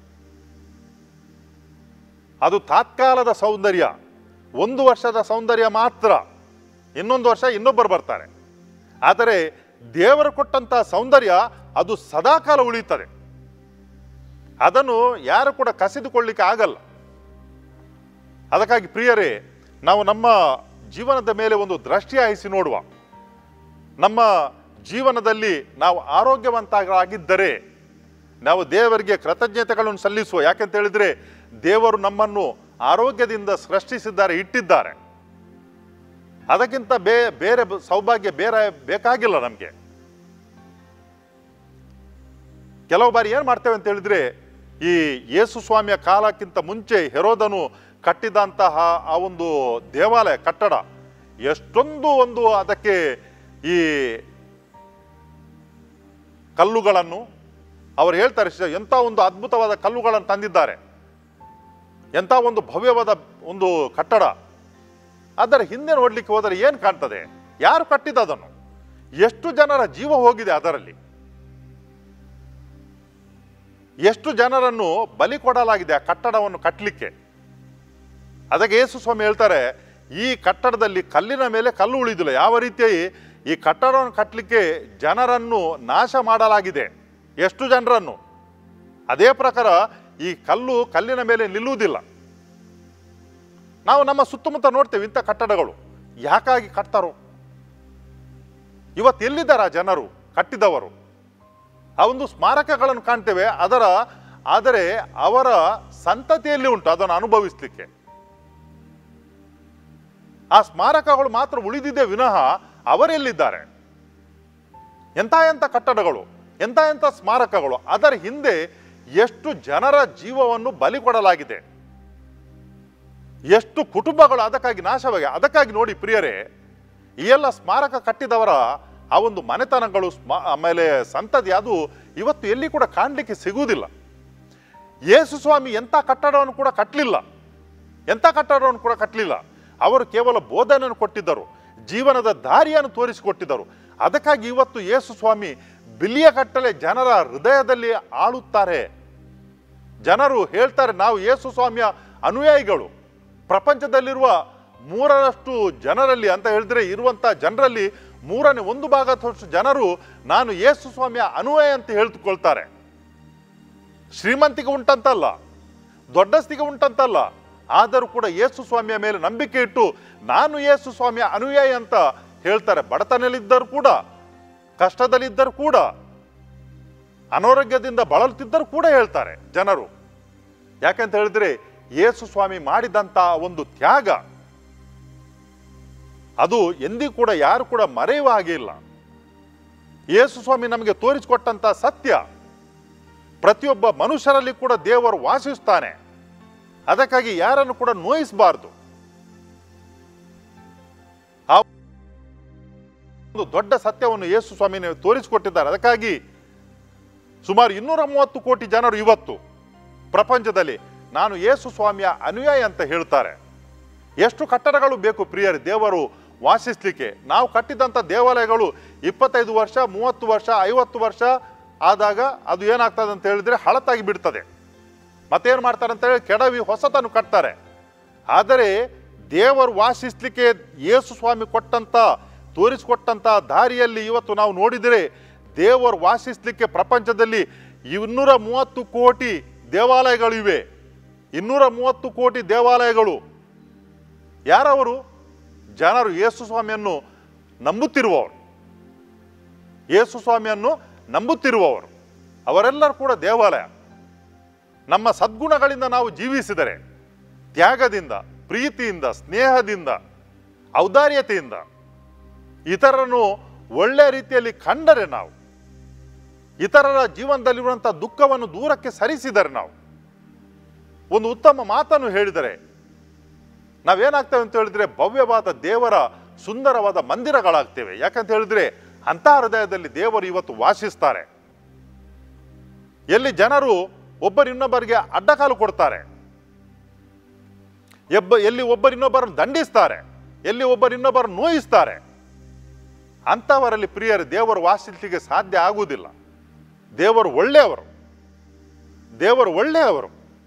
ಅದು ತಾತ್ಕಾಲದ ಸೌಂದರ್ಯ ಒಂದು ವರ್ಷದ ಸೌಂದರ್ಯ ಮಾತ್ರ ಇನ್ನೊಂದು ವರ್ಷ ಇನ್ನೊಬ್ಬರು ಬರ್ತಾರೆ ಆದರೆ ದೇವರು ಕೊಟ್ಟಂತ ಸೌಂದರ್ಯ ಅದು ಸದಾಕಾಲ ಉಳಿಯುತ್ತದೆ ಅದನ್ನು ಯಾರು ಕೂಡ ಕಸಿದುಕೊಳ್ಳಿಕ್ಕೆ ಆಗಲ್ಲ ಅದಕ್ಕಾಗಿ ಪ್ರಿಯರೇ ನಾವು ನಮ್ಮ ಜೀವನದ ಮೇಲೆ ಒಂದು ದೃಷ್ಟಿ ಹಾಯಿಸಿ ನೋಡುವ ನಮ್ಮ ಜೀವನದಲ್ಲಿ ನಾವು ಆರೋಗ್ಯವಂತರಾಗಿದ್ದರೆ ನಾವು ದೇವರಿಗೆ ಕೃತಜ್ಞತೆಗಳನ್ನು ಸಲ್ಲಿಸುವ ಯಾಕಂತ ಹೇಳಿದ್ರೆ ದೇವರು ನಮ್ಮನ್ನು ಆರೋಗ್ಯದಿಂದ ಸೃಷ್ಟಿಸಿದ್ದಾರೆ ಇಟ್ಟಿದ್ದಾರೆ ಅದಕ್ಕಿಂತ ಬೇ ಬೇರೆ ಬ- ಸೌಭಾಗ್ಯ ಬೇರೆ ಬೇಕಾಗಿಲ್ಲ ನಮಗೆ ಕೆಲವು ಬಾರಿ ಏನು ಮಾಡ್ತೇವೆ ಅಂತ ಹೇಳಿದ್ರೆ ಈ ಯೇಸು ಸ್ವಾಮಿಯ ಕಾಲಕ್ಕಿಂತ ಮುಂಚೆ ಹೆರೋದನು ಕಟ್ಟಿದಂತಹ ಆ ಒಂದು ದೇವಾಲಯ ಕಟ್ಟಡ ಎಷ್ಟೊಂದು ಒಂದು ಅದಕ್ಕೆ ಈ ಕಲ್ಲುಗಳನ್ನು ಅವರು ಹೇಳ್ತಾರೆ ಶ- ಎಂಥ ಒಂದು ಅದ್ಭುತವಾದ ಕಲ್ಲುಗಳನ್ನು ತಂದಿದ್ದಾರೆ ಎಂಥ ಒಂದು ಭವ್ಯವಾದ ಒಂದು ಕಟ್ಟಡ ಅದರ ಹಿಂದೆ ನೋಡ್ಲಿಕ್ಕೆ ಹೋದರೆ ಏನು ಕಾಣ್ತದೆ ಯಾರು ಕಟ್ಟಿದ ಅದನ್ನು ಎಷ್ಟು ಜನರ ಜೀವ ಹೋಗಿದೆ ಅದರಲ್ಲಿ ಎಷ್ಟು ಜನರನ್ನು ಬಲಿ ಕೊಡಲಾಗಿದೆ ಆ ಕಟ್ಟಡವನ್ನು ಕಟ್ಟಲಿಕ್ಕೆ ಅದಕ್ಕೆ ಯೇಸು ಸ್ವಾಮಿ ಹೇಳ್ತಾರೆ ಈ ಕಟ್ಟಡದಲ್ಲಿ ಕಲ್ಲಿನ ಮೇಲೆ ಕಲ್ಲು ಉಳಿದಿಲ್ಲ ಯಾವ ರೀತಿ ಈ ಕಟ್ಟಡವನ್ನು ಕಟ್ಟಲಿಕ್ಕೆ ಜನರನ್ನು ನಾಶ ಮಾಡಲಾಗಿದೆ ಎಷ್ಟು ಜನರನ್ನು ಅದೇ ಪ್ರಕಾರ ಈ ಕಲ್ಲು ಕಲ್ಲಿನ ಮೇಲೆ ನಿಲ್ಲುವುದಿಲ್ಲ ನಾವು ನಮ್ಮ ಸುತ್ತಮುತ್ತ ನೋಡ್ತೇವೆ ಇಂಥ ಕಟ್ಟಡಗಳು ಯಾಕಾಗಿ ಕಟ್ತಾರೋ ಇವತ್ತು ಎಲ್ಲಿದ್ದಾರೆ ಆ ಜನರು ಕಟ್ಟಿದವರು ಆ ಒಂದು ಸ್ಮಾರಕಗಳನ್ನು ಕಾಣ್ತೇವೆ ಅದರ ಆದರೆ ಅವರ ಸಂತತಿಯಲ್ಲಿ ಉಂಟು ಅದನ್ನು ಅನುಭವಿಸ್ಲಿಕ್ಕೆ ಆ ಸ್ಮಾರಕಗಳು ಮಾತ್ರ ಉಳಿದಿದೆ ವಿನಃ ಅವರೆಲ್ಲಿದ್ದಾರೆ ಎಂಥ ಎಂಥ ಕಟ್ಟಡಗಳು ಎಂಥ ಎಂಥ ಸ್ಮಾರಕಗಳು ಅದರ ಹಿಂದೆ ಎಷ್ಟು ಜನರ ಜೀವವನ್ನು ಬಲಿ ಕೊಡಲಾಗಿದೆ ಎಷ್ಟು ಕುಟುಂಬಗಳು ಅದಕ್ಕಾಗಿ ನಾಶವಾಗಿ ಅದಕ್ಕಾಗಿ ನೋಡಿ ಪ್ರಿಯರೇ ಈ ಎಲ್ಲ ಸ್ಮಾರಕ ಕಟ್ಟಿದವರ ಆ ಒಂದು ಮನೆತನಗಳು ಸ್ಮ ಆಮೇಲೆ ಸಂತತಿ ಅದು ಇವತ್ತು ಎಲ್ಲಿ ಕೂಡ ಕಾಣಲಿಕ್ಕೆ ಸಿಗುವುದಿಲ್ಲ ಯೇಸು ಸ್ವಾಮಿ ಎಂಥ ಕಟ್ಟಡವನ್ನು ಕೂಡ ಕಟ್ಟಲಿಲ್ಲ ಎಂಥ ಕಟ್ಟಡವನ್ನು ಕೂಡ ಕಟ್ಟಲಿಲ್ಲ ಅವರು ಕೇವಲ ಬೋಧನೆಯನ್ನು ಕೊಟ್ಟಿದ್ದರು ಜೀವನದ ದಾರಿಯನ್ನು ತೋರಿಸಿಕೊಟ್ಟಿದ್ದರು ಅದಕ್ಕಾಗಿ ಇವತ್ತು ಯೇಸು ಸ್ವಾಮಿ ಬಿಲಿಯ ಕಟ್ಟಲೆ ಜನರ ಹೃದಯದಲ್ಲಿ ಆಳುತ್ತಾರೆ ಜನರು ಹೇಳ್ತಾರೆ ನಾವು ಯೇಸು ಸ್ವಾಮಿಯ ಅನುಯಾಯಿಗಳು ಪ್ರಪಂಚದಲ್ಲಿರುವ ಮೂರರಷ್ಟು ಜನರಲ್ಲಿ ಅಂತ ಹೇಳಿದ್ರೆ ಇರುವಂಥ ಜನರಲ್ಲಿ ಮೂರನೇ ಒಂದು ಭಾಗದಷ್ಟು ಜನರು ನಾನು ಯೇಸು ಸ್ವಾಮಿಯ ಅನುಯಾಯಿ ಅಂತ ಹೇಳ್ಕೊಳ್ತಾರೆ ಶ್ರೀಮಂತಿಗೆ ಉಂಟಂತಲ್ಲ ದೊಡ್ಡಸ್ತಿಗೆ ಉಂಟಂತಲ್ಲ ಆದರೂ ಕೂಡ ಯೇಸು ಸ್ವಾಮಿಯ ಮೇಲೆ ನಂಬಿಕೆ ಇಟ್ಟು ನಾನು ಯೇಸು ಸ್ವಾಮಿಯ ಅನುಯಾಯಿ ಅಂತ ಹೇಳ್ತಾರೆ ಬಡತನದಲ್ಲಿದ್ದರೂ ಕೂಡ ಕಷ್ಟದಲ್ಲಿದ್ದರೂ ಕೂಡ ಅನಾರೋಗ್ಯದಿಂದ ಬಳಲುತ್ತಿದ್ದರೂ ಕೂಡ ಹೇಳ್ತಾರೆ ಜನರು ಯಾಕಂತ ಹೇಳಿದ್ರೆ ಯೇಸು ಸ್ವಾಮಿ ಮಾಡಿದಂತ ಒಂದು ತ್ಯಾಗ ಅದು ಎಂದಿಗೂ ಕೂಡ ಯಾರು ಕೂಡ ಮರೆಯುವ ಹಾಗೆ ಇಲ್ಲ ಯೇಸು ಸ್ವಾಮಿ ನಮಗೆ ತೋರಿಸಿಕೊಟ್ಟಂತ ಸತ್ಯ ಪ್ರತಿಯೊಬ್ಬ ಮನುಷ್ಯರಲ್ಲಿ ಕೂಡ ದೇವರು ವಾಸಿಸ್ತಾನೆ ಅದಕ್ಕಾಗಿ ಯಾರನ್ನು ಕೂಡ ನೋಯಿಸಬಾರ್ದು ಆ ಒಂದು ದೊಡ್ಡ ಸತ್ಯವನ್ನು ಯೇಸು ಸ್ವಾಮಿ ತೋರಿಸಿಕೊಟ್ಟಿದ್ದಾರೆ ಅದಕ್ಕಾಗಿ ಸುಮಾರು ಇನ್ನೂರ ಮೂವತ್ತು ಕೋಟಿ ಜನರು ಇವತ್ತು ಪ್ರಪಂಚದಲ್ಲಿ ನಾನು ಯೇಸು ಸ್ವಾಮಿಯ ಅನುಯಾಯಿ ಅಂತ ಹೇಳ್ತಾರೆ ಎಷ್ಟು ಕಟ್ಟಡಗಳು ಬೇಕು ಪ್ರಿಯರು ದೇವರು ವಾಸಿಸ್ಲಿಕ್ಕೆ ನಾವು ಕಟ್ಟಿದಂಥ ದೇವಾಲಯಗಳು ಇಪ್ಪತ್ತೈದು ವರ್ಷ ಮೂವತ್ತು ವರ್ಷ ಐವತ್ತು ವರ್ಷ ಆದಾಗ ಅದು ಏನಾಗ್ತದೆ ಅಂತ ಹೇಳಿದ್ರೆ ಹಳತಾಗಿ ಬಿಡ್ತದೆ ಮತ್ತೇನು ಮಾಡ್ತಾರೆ ಅಂತ ಹೇಳಿ ಕೆಡವಿ ಹೊಸತನ್ನು ಕಟ್ತಾರೆ ಆದರೆ ದೇವರು ವಾಸಿಸ್ಲಿಕ್ಕೆ ಯೇಸು ಸ್ವಾಮಿ ಕೊಟ್ಟಂತ ತೋರಿಸಿಕೊಟ್ಟಂತ ದಾರಿಯಲ್ಲಿ ಇವತ್ತು ನಾವು ನೋಡಿದರೆ ದೇವರು ವಾಸಿಸ್ಲಿಕ್ಕೆ ಪ್ರಪಂಚದಲ್ಲಿ ಇನ್ನೂರ ಮೂವತ್ತು ಕೋಟಿ ದೇವಾಲಯಗಳಿವೆ ಇನ್ನೂರ ಮೂವತ್ತು ಕೋಟಿ ದೇವಾಲಯಗಳು ಯಾರವರು ಜನರು ಯೇಸು ಸ್ವಾಮಿಯನ್ನು ನಂಬುತ್ತಿರುವವರು ಯೇಸು ಸ್ವಾಮಿಯನ್ನು ನಂಬುತ್ತಿರುವವರು ಅವರೆಲ್ಲರೂ ಕೂಡ ದೇವಾಲಯ ನಮ್ಮ ಸದ್ಗುಣಗಳಿಂದ ನಾವು ಜೀವಿಸಿದರೆ ತ್ಯಾಗದಿಂದ ಪ್ರೀತಿಯಿಂದ ಸ್ನೇಹದಿಂದ ಔದಾರ್ಯತೆಯಿಂದ ಇತರರನ್ನು ಒಳ್ಳೆಯ ರೀತಿಯಲ್ಲಿ ಕಂಡರೆ ನಾವು ಇತರರ ಜೀವನದಲ್ಲಿರುವಂಥ ದುಃಖವನ್ನು ದೂರಕ್ಕೆ ಸರಿಸಿದರೆ ನಾವು ಒಂದು ಉತ್ತಮ ಮಾತನ್ನು ಹೇಳಿದರೆ ನಾವೇನಾಗ್ತೇವೆ ಅಂತ ಹೇಳಿದ್ರೆ ಭವ್ಯವಾದ ದೇವರ ಸುಂದರವಾದ ಮಂದಿರಗಳಾಗ್ತೇವೆ ಯಾಕಂತ ಹೇಳಿದ್ರೆ ಅಂತ ಹೃದಯದಲ್ಲಿ ದೇವರು ಇವತ್ತು ವಾಸಿಸ್ತಾರೆ ಎಲ್ಲಿ ಜನರು ಒಬ್ಬರಿನ್ನೊಬ್ಬರಿಗೆ ಅಡ್ಡಕಾಲು ಕೊಡ್ತಾರೆ ಎಬ್ಬ ಎಲ್ಲಿ ಒಬ್ಬರಿನ್ನೊಬ್ಬರನ್ನು ದಂಡಿಸ್ತಾರೆ ಎಲ್ಲಿ ಒಬ್ಬರಿನ್ನೊಬ್ಬರನ್ನು ನೋಯಿಸ್ತಾರೆ ಅಂಥವರಲ್ಲಿ ಪ್ರಿಯರು ದೇವರು ವಾಸಿಸಲಿಕ್ಕೆ ಸಾಧ್ಯ ಆಗುವುದಿಲ್ಲ ದೇವರು ಒಳ್ಳೆಯವರು ದೇವರು ಒಳ್ಳೆಯವರು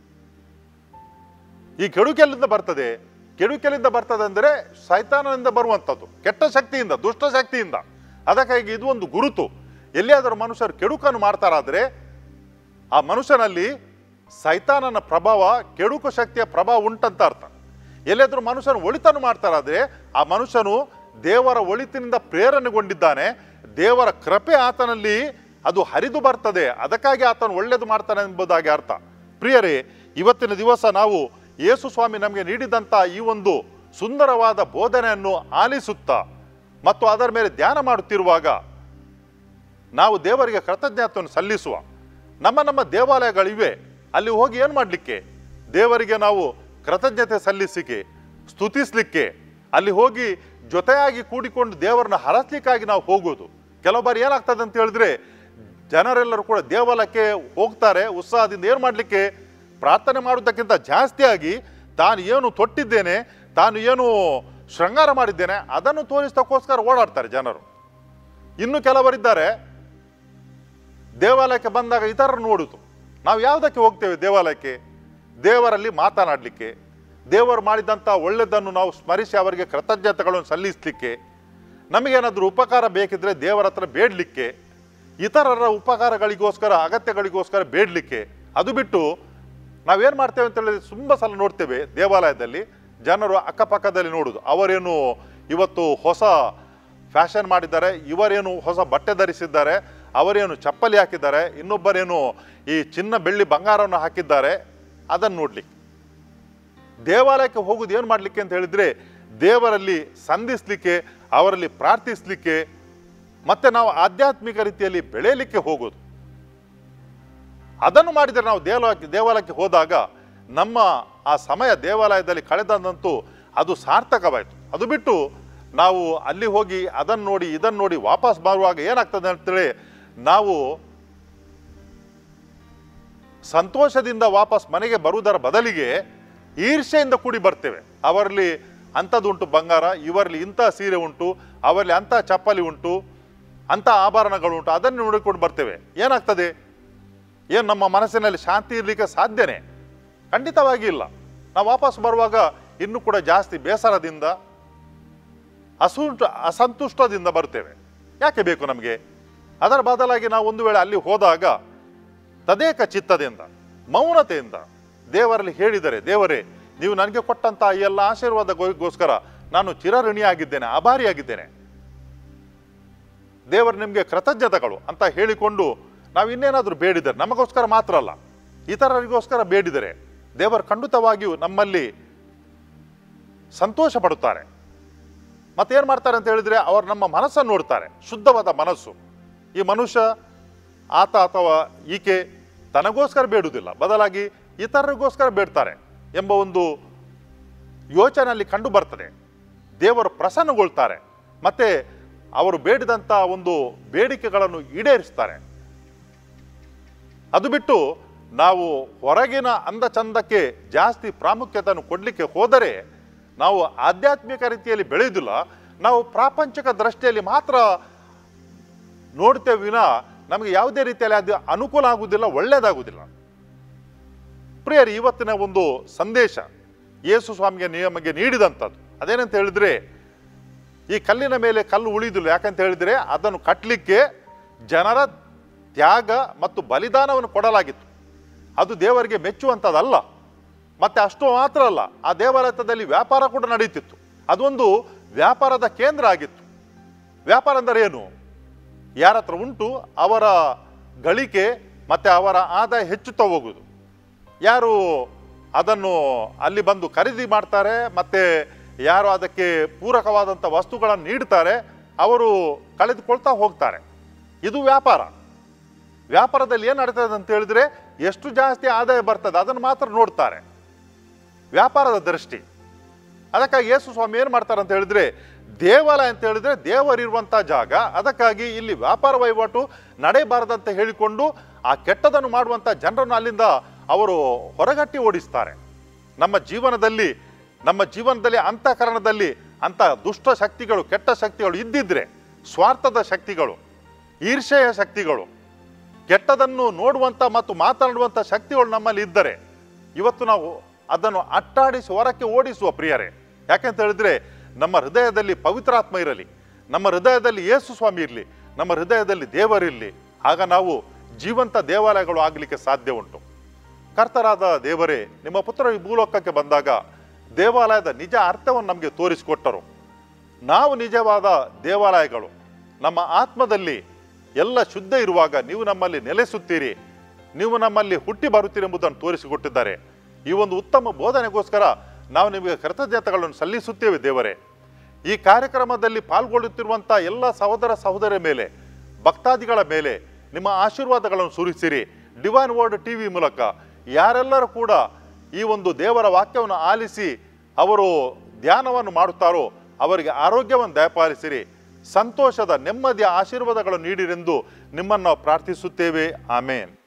ಈ ಕೆಡುಕೆಲ್ಲಿಂದ ಬರ್ತದೆ ಕೆಡುಕೆಲಿಂದ ಬರ್ತದೆ ಅಂದರೆ ಸೈತಾನದಿಂದ ಬರುವಂಥದ್ದು ಕೆಟ್ಟ ಶಕ್ತಿಯಿಂದ ದುಷ್ಟ ಶಕ್ತಿಯಿಂದ ಅದಕ್ಕಾಗಿ ಇದು ಒಂದು ಗುರುತು ಎಲ್ಲಿಯಾದರೂ ಮನುಷ್ಯರು ಕೆಡುಕನ್ನು ಮಾಡ್ತಾರಾದರೆ ಆ ಮನುಷ್ಯನಲ್ಲಿ ಸೈತಾನನ ಪ್ರಭಾವ ಕೆಡುಕು ಶಕ್ತಿಯ ಪ್ರಭಾವ ಉಂಟಂತ ಅರ್ಥ ಎಲ್ಲಿಯಾದರೂ ಮನುಷ್ಯನು ಒಳಿತನ್ನು ಮಾಡ್ತಾರಾದ್ರೆ ಆ ಮನುಷ್ಯನು ದೇವರ ಒಳಿತಿನಿಂದ ಪ್ರೇರಣೆಗೊಂಡಿದ್ದಾನೆ ದೇವರ ಕೃಪೆ ಆತನಲ್ಲಿ ಅದು ಹರಿದು ಬರ್ತದೆ ಅದಕ್ಕಾಗಿ ಆತನು ಒಳ್ಳೆಯದು ಮಾಡ್ತಾನೆ ಎಂಬುದಾಗಿ ಅರ್ಥ ಪ್ರಿಯರೇ ಇವತ್ತಿನ ದಿವಸ ನಾವು ಯೇಸು ಸ್ವಾಮಿ ನಮಗೆ ನೀಡಿದಂಥ ಈ ಒಂದು ಸುಂದರವಾದ ಬೋಧನೆಯನ್ನು ಆಲಿಸುತ್ತಾ ಮತ್ತು ಅದರ ಮೇಲೆ ಧ್ಯಾನ ಮಾಡುತ್ತಿರುವಾಗ ನಾವು ದೇವರಿಗೆ ಕೃತಜ್ಞತೆಯನ್ನು ಸಲ್ಲಿಸುವ ನಮ್ಮ ನಮ್ಮ ದೇವಾಲಯಗಳಿವೆ ಅಲ್ಲಿ ಹೋಗಿ ಏನು ಮಾಡಲಿಕ್ಕೆ ದೇವರಿಗೆ ನಾವು ಕೃತಜ್ಞತೆ ಸಲ್ಲಿಸಿಕೆ ಸ್ತುತಿಸ್ಲಿಕ್ಕೆ ಅಲ್ಲಿ ಹೋಗಿ ಜೊತೆಯಾಗಿ ಕೂಡಿಕೊಂಡು ದೇವರನ್ನ ಹರಸ್ಲಿಕ್ಕಾಗಿ ನಾವು ಹೋಗೋದು ಕೆಲವು ಬಾರಿ ಏನಾಗ್ತದೆ ಅಂತ ಹೇಳಿದ್ರೆ ಜನರೆಲ್ಲರೂ ಕೂಡ ದೇವಾಲಯಕ್ಕೆ ಹೋಗ್ತಾರೆ ಉತ್ಸಾಹದಿಂದ ಏನು ಮಾಡಲಿಕ್ಕೆ ಪ್ರಾರ್ಥನೆ ಮಾಡುವುದಕ್ಕಿಂತ ಜಾಸ್ತಿಯಾಗಿ ತಾನು ಏನು ತೊಟ್ಟಿದ್ದೇನೆ ತಾನು ಏನು ಶೃಂಗಾರ ಮಾಡಿದ್ದೇನೆ ಅದನ್ನು ತೋರಿಸೋಕ್ಕೋಸ್ಕರ ಓಡಾಡ್ತಾರೆ ಜನರು ಇನ್ನು ಕೆಲವರಿದ್ದಾರೆ ದೇವಾಲಯಕ್ಕೆ ಬಂದಾಗ ಇತರರು ನೋಡುದು ನಾವು ಯಾವುದಕ್ಕೆ ಹೋಗ್ತೇವೆ ದೇವಾಲಯಕ್ಕೆ ದೇವರಲ್ಲಿ ಮಾತನಾಡಲಿಕ್ಕೆ ದೇವರು ಮಾಡಿದಂಥ ಒಳ್ಳೆಯದನ್ನು ನಾವು ಸ್ಮರಿಸಿ ಅವರಿಗೆ ಕೃತಜ್ಞತೆಗಳನ್ನು ಸಲ್ಲಿಸಲಿಕ್ಕೆ ನಮಗೇನಾದರೂ ಉಪಕಾರ ಬೇಕಿದ್ರೆ ದೇವರ ಹತ್ರ ಬೇಡಲಿಕ್ಕೆ ಇತರರ ಉಪಕಾರಗಳಿಗೋಸ್ಕರ ಅಗತ್ಯಗಳಿಗೋಸ್ಕರ ಬೇಡಲಿಕ್ಕೆ ಅದು ಬಿಟ್ಟು ನಾವೇನು ಮಾಡ್ತೇವೆ ಅಂತ ಹೇಳಿದ್ರೆ ತುಂಬ ಸಲ ನೋಡ್ತೇವೆ ದೇವಾಲಯದಲ್ಲಿ ಜನರು ಅಕ್ಕಪಕ್ಕದಲ್ಲಿ ನೋಡುದು ಅವರೇನು ಇವತ್ತು ಹೊಸ ಫ್ಯಾಷನ್ ಮಾಡಿದ್ದಾರೆ ಇವರೇನು ಹೊಸ ಬಟ್ಟೆ ಧರಿಸಿದ್ದಾರೆ ಅವರೇನು ಚಪ್ಪಲಿ ಹಾಕಿದ್ದಾರೆ ಇನ್ನೊಬ್ಬರೇನು ಈ ಚಿನ್ನ ಬೆಳ್ಳಿ ಬಂಗಾರವನ್ನು ಹಾಕಿದ್ದಾರೆ ಅದನ್ನು ನೋಡ್ಲಿಕ್ಕೆ ದೇವಾಲಯಕ್ಕೆ ಹೋಗುದು ಏನು ಮಾಡಲಿಕ್ಕೆ ಅಂತ ಹೇಳಿದ್ರೆ ದೇವರಲ್ಲಿ ಸಂಧಿಸ್ಲಿಕ್ಕೆ ಅವರಲ್ಲಿ ಪ್ರಾರ್ಥಿಸ್ಲಿಕ್ಕೆ ಮತ್ತೆ ನಾವು ಆಧ್ಯಾತ್ಮಿಕ ರೀತಿಯಲ್ಲಿ ಬೆಳೆಯಲಿಕ್ಕೆ ಹೋಗೋದು ಅದನ್ನು ಮಾಡಿದರೆ ನಾವು ದೇವಾಲಯಕ್ಕೆ ದೇವಾಲಯಕ್ಕೆ ಹೋದಾಗ ನಮ್ಮ ಆ ಸಮಯ ದೇವಾಲಯದಲ್ಲಿ ಕಳೆದಂತೂ ಅದು ಸಾರ್ಥಕವಾಯಿತು ಅದು ಬಿಟ್ಟು ನಾವು ಅಲ್ಲಿ ಹೋಗಿ ಅದನ್ನು ನೋಡಿ ಇದನ್ನು ನೋಡಿ ವಾಪಸ್ ಬರುವಾಗ ಏನಾಗ್ತದೆ ಅಂತೇಳಿ ನಾವು ಸಂತೋಷದಿಂದ ವಾಪಸ್ ಮನೆಗೆ ಬರುವುದರ ಬದಲಿಗೆ ಈರ್ಷೆಯಿಂದ ಕೂಡಿ ಬರ್ತೇವೆ ಅವರಲ್ಲಿ ಅಂಥದ್ದುಂಟು ಬಂಗಾರ ಇವರಲ್ಲಿ ಇಂಥ ಸೀರೆ ಉಂಟು ಅವರಲ್ಲಿ ಅಂಥ ಚಪ್ಪಲಿ ಉಂಟು ಅಂಥ ಆಭರಣಗಳು ಉಂಟು ಅದನ್ನು ನೋಡಿಕೊಂಡು ಬರ್ತೇವೆ ಏನಾಗ್ತದೆ ಏನು ನಮ್ಮ ಮನಸ್ಸಿನಲ್ಲಿ ಶಾಂತಿ ಇರಲಿಕ್ಕೆ ಸಾಧ್ಯನೇ ಖಂಡಿತವಾಗಿ ಇಲ್ಲ ನಾವು ವಾಪಸ್ ಬರುವಾಗ ಇನ್ನೂ ಕೂಡ ಜಾಸ್ತಿ ಬೇಸರದಿಂದ ಅಸುಂಟ ಅಸಂತುಷ್ಟದಿಂದ ಬರ್ತೇವೆ ಯಾಕೆ ಬೇಕು ನಮಗೆ ಅದರ ಬದಲಾಗಿ ನಾವು ಒಂದು ವೇಳೆ ಅಲ್ಲಿ ಹೋದಾಗ ತದೇಕ ಚಿತ್ತದಿಂದ ಮೌನತೆಯಿಂದ ದೇವರಲ್ಲಿ ಹೇಳಿದರೆ ದೇವರೇ ನೀವು ನನಗೆ ಕೊಟ್ಟಂತ ಈ ಎಲ್ಲ ಆಶೀರ್ವಾದಗೋಸ್ಕರ ನಾನು ಚಿರಋಣಿಯಾಗಿದ್ದೇನೆ ಆಭಾರಿಯಾಗಿದ್ದೇನೆ ದೇವರು ನಿಮಗೆ ಕೃತಜ್ಞತೆಗಳು ಅಂತ ಹೇಳಿಕೊಂಡು ನಾವು ಇನ್ನೇನಾದರೂ ಬೇಡಿದರೆ ನಮಗೋಸ್ಕರ ಮಾತ್ರ ಅಲ್ಲ ಇತರರಿಗೋಸ್ಕರ ಬೇಡಿದರೆ ದೇವರು ಖಂಡಿತವಾಗಿಯೂ ನಮ್ಮಲ್ಲಿ ಸಂತೋಷ ಪಡುತ್ತಾರೆ ಮತ್ತೇನು ಮಾಡ್ತಾರೆ ಅಂತ ಹೇಳಿದ್ರೆ ಅವರು ನಮ್ಮ ಮನಸ್ಸನ್ನು ನೋಡ್ತಾರೆ ಶುದ್ಧವಾದ ಮನಸ್ಸು ಈ ಮನುಷ್ಯ ಆತ ಅಥವಾ ಈಕೆ ತನಗೋಸ್ಕರ ಬೇಡುವುದಿಲ್ಲ ಬದಲಾಗಿ ಇತರರಿಗೋಸ್ಕರ ಬೇಡ್ತಾರೆ ಎಂಬ ಒಂದು ಯೋಚನೆ ಅಲ್ಲಿ ಕಂಡು ಬರ್ತದೆ ದೇವರು ಪ್ರಸನ್ನಗೊಳ್ತಾರೆ ಮತ್ತೆ ಅವರು ಬೇಡಿದಂಥ ಒಂದು ಬೇಡಿಕೆಗಳನ್ನು ಈಡೇರಿಸ್ತಾರೆ ಅದು ಬಿಟ್ಟು ನಾವು ಹೊರಗಿನ ಅಂದ ಚಂದಕ್ಕೆ ಜಾಸ್ತಿ ಪ್ರಾಮುಖ್ಯತೆಯನ್ನು ಕೊಡಲಿಕ್ಕೆ ಹೋದರೆ ನಾವು ಆಧ್ಯಾತ್ಮಿಕ ರೀತಿಯಲ್ಲಿ ಬೆಳೆಯುವುದಿಲ್ಲ ನಾವು ಪ್ರಾಪಂಚಿಕ ದೃಷ್ಟಿಯಲ್ಲಿ ಮಾತ್ರ ನೋಡ್ತೇವೆ ವಿನ ನಮಗೆ ಯಾವುದೇ ರೀತಿಯಲ್ಲಿ ಅದು ಅನುಕೂಲ ಆಗುವುದಿಲ್ಲ ಒಳ್ಳೆಯದಾಗುವುದಿಲ್ಲ ಪ್ರಿಯರಿ ಇವತ್ತಿನ ಒಂದು ಸಂದೇಶ ಯೇಸು ಸ್ವಾಮಿಗೆ ನಿಯಮಗೆ ನೀಡಿದಂಥದ್ದು ಅದೇನಂತ ಹೇಳಿದ್ರೆ ಈ ಕಲ್ಲಿನ ಮೇಲೆ ಕಲ್ಲು ಉಳಿದಿಲ್ಲ ಯಾಕಂತ ಹೇಳಿದ್ರೆ ಅದನ್ನು ಕಟ್ಟಲಿಕ್ಕೆ ಜನರ ತ್ಯಾಗ ಮತ್ತು ಬಲಿದಾನವನ್ನು ಕೊಡಲಾಗಿತ್ತು ಅದು ದೇವರಿಗೆ ಮೆಚ್ಚುವಂಥದ್ದಲ್ಲ ಮತ್ತೆ ಅಷ್ಟು ಮಾತ್ರ ಅಲ್ಲ ಆ ದೇವಾಲಯದಲ್ಲಿ ವ್ಯಾಪಾರ ಕೂಡ ನಡೀತಿತ್ತು ಅದೊಂದು ವ್ಯಾಪಾರದ ಕೇಂದ್ರ ಆಗಿತ್ತು ವ್ಯಾಪಾರ ಅಂದರೆ ಏನು ಯಾರ ಹತ್ರ ಉಂಟು ಅವರ ಗಳಿಕೆ ಮತ್ತು ಅವರ ಆದಾಯ ಹೆಚ್ಚುತ್ತಾ ಹೋಗುವುದು ಯಾರು ಅದನ್ನು ಅಲ್ಲಿ ಬಂದು ಖರೀದಿ ಮಾಡ್ತಾರೆ ಮತ್ತು ಯಾರು ಅದಕ್ಕೆ ಪೂರಕವಾದಂಥ ವಸ್ತುಗಳನ್ನು ನೀಡ್ತಾರೆ ಅವರು ಕಳೆದುಕೊಳ್ತಾ ಹೋಗ್ತಾರೆ ಇದು ವ್ಯಾಪಾರ ವ್ಯಾಪಾರದಲ್ಲಿ ಏನು ನಡೀತದೆ ಅಂತ ಹೇಳಿದ್ರೆ ಎಷ್ಟು ಜಾಸ್ತಿ ಆದಾಯ ಬರ್ತದೆ ಅದನ್ನು ಮಾತ್ರ ನೋಡ್ತಾರೆ ವ್ಯಾಪಾರದ ದೃಷ್ಟಿ ಅದಕ್ಕಾಗಿ ಯೇಸು ಸ್ವಾಮಿ ಏನು ಮಾಡ್ತಾರೆ ಅಂತ ಹೇಳಿದ್ರೆ ದೇವಾಲಯ ಅಂತ ಹೇಳಿದ್ರೆ ದೇವರಿರುವಂಥ ಜಾಗ ಅದಕ್ಕಾಗಿ ಇಲ್ಲಿ ವ್ಯಾಪಾರ ವಹಿವಾಟು ನಡೆಯಬಾರದಂತ ಹೇಳಿಕೊಂಡು ಆ ಕೆಟ್ಟದನ್ನು ಮಾಡುವಂಥ ಜನರನ್ನು ಅಲ್ಲಿಂದ ಅವರು ಹೊರಗಟ್ಟಿ ಓಡಿಸ್ತಾರೆ ನಮ್ಮ ಜೀವನದಲ್ಲಿ ನಮ್ಮ ಜೀವನದಲ್ಲಿ ಅಂತಃಕರಣದಲ್ಲಿ ಅಂಥ ದುಷ್ಟ ಶಕ್ತಿಗಳು ಕೆಟ್ಟ ಶಕ್ತಿಗಳು ಇದ್ದಿದ್ರೆ ಸ್ವಾರ್ಥದ ಶಕ್ತಿಗಳು ಈರ್ಷೆಯ ಶಕ್ತಿಗಳು ಕೆಟ್ಟದನ್ನು ನೋಡುವಂಥ ಮತ್ತು ಮಾತನಾಡುವಂಥ ಶಕ್ತಿಗಳು ನಮ್ಮಲ್ಲಿ ಇದ್ದರೆ ಇವತ್ತು ನಾವು ಅದನ್ನು ಅಟ್ಟಾಡಿಸಿ ಹೊರಕ್ಕೆ ಓಡಿಸುವ ಪ್ರಿಯರೇ ಯಾಕೆಂತ ಹೇಳಿದ್ರೆ ನಮ್ಮ ಹೃದಯದಲ್ಲಿ ಪವಿತ್ರಾತ್ಮ ಇರಲಿ ನಮ್ಮ ಹೃದಯದಲ್ಲಿ ಯೇಸು ಸ್ವಾಮಿ ಇರಲಿ ನಮ್ಮ ಹೃದಯದಲ್ಲಿ ದೇವರಿರಲಿ ಆಗ ನಾವು ಜೀವಂತ ದೇವಾಲಯಗಳು ಆಗಲಿಕ್ಕೆ ಸಾಧ್ಯ ಉಂಟು ಕರ್ತರಾದ ದೇವರೇ ನಿಮ್ಮ ಪುತ್ರ ಈ ಭೂಲೋಕಕ್ಕೆ ಬಂದಾಗ ದೇವಾಲಯದ ನಿಜ ಅರ್ಥವನ್ನು ನಮಗೆ ತೋರಿಸಿಕೊಟ್ಟರು ನಾವು ನಿಜವಾದ ದೇವಾಲಯಗಳು ನಮ್ಮ ಆತ್ಮದಲ್ಲಿ ಎಲ್ಲ ಶುದ್ಧ ಇರುವಾಗ ನೀವು ನಮ್ಮಲ್ಲಿ ನೆಲೆಸುತ್ತೀರಿ ನೀವು ನಮ್ಮಲ್ಲಿ ಹುಟ್ಟಿ ಬರುತ್ತೀರಿ ಎಂಬುದನ್ನು ತೋರಿಸಿಕೊಟ್ಟಿದ್ದಾರೆ ಈ ಒಂದು ಉತ್ತಮ ಬೋಧನೆಗೋಸ್ಕರ ನಾವು ನಿಮಗೆ ಕೃತಜ್ಞತೆಗಳನ್ನು ಸಲ್ಲಿಸುತ್ತೇವೆ ದೇವರೇ ಈ ಕಾರ್ಯಕ್ರಮದಲ್ಲಿ ಪಾಲ್ಗೊಳ್ಳುತ್ತಿರುವಂಥ ಎಲ್ಲ ಸಹೋದರ ಸಹೋದರ ಮೇಲೆ ಭಕ್ತಾದಿಗಳ ಮೇಲೆ ನಿಮ್ಮ ಆಶೀರ್ವಾದಗಳನ್ನು ಸುರಿಸಿರಿ ಡಿವೈನ್ ವರ್ಡ್ ಟಿ ವಿ ಮೂಲಕ ಯಾರೆಲ್ಲರೂ ಕೂಡ ಈ ಒಂದು ದೇವರ ವಾಕ್ಯವನ್ನು ಆಲಿಸಿ ಅವರು ಧ್ಯಾನವನ್ನು ಮಾಡುತ್ತಾರೋ ಅವರಿಗೆ ಆರೋಗ್ಯವನ್ನು ದಯಪಾಲಿಸಿರಿ ಸಂತೋಷದ ನೆಮ್ಮದಿಯ ಆಶೀರ್ವಾದಗಳನ್ನು ನೀಡಿರೆಂದು ನಿಮ್ಮನ್ನು ನಾವು ಪ್ರಾರ್ಥಿಸುತ್ತೇವೆ ಆಮೇನ್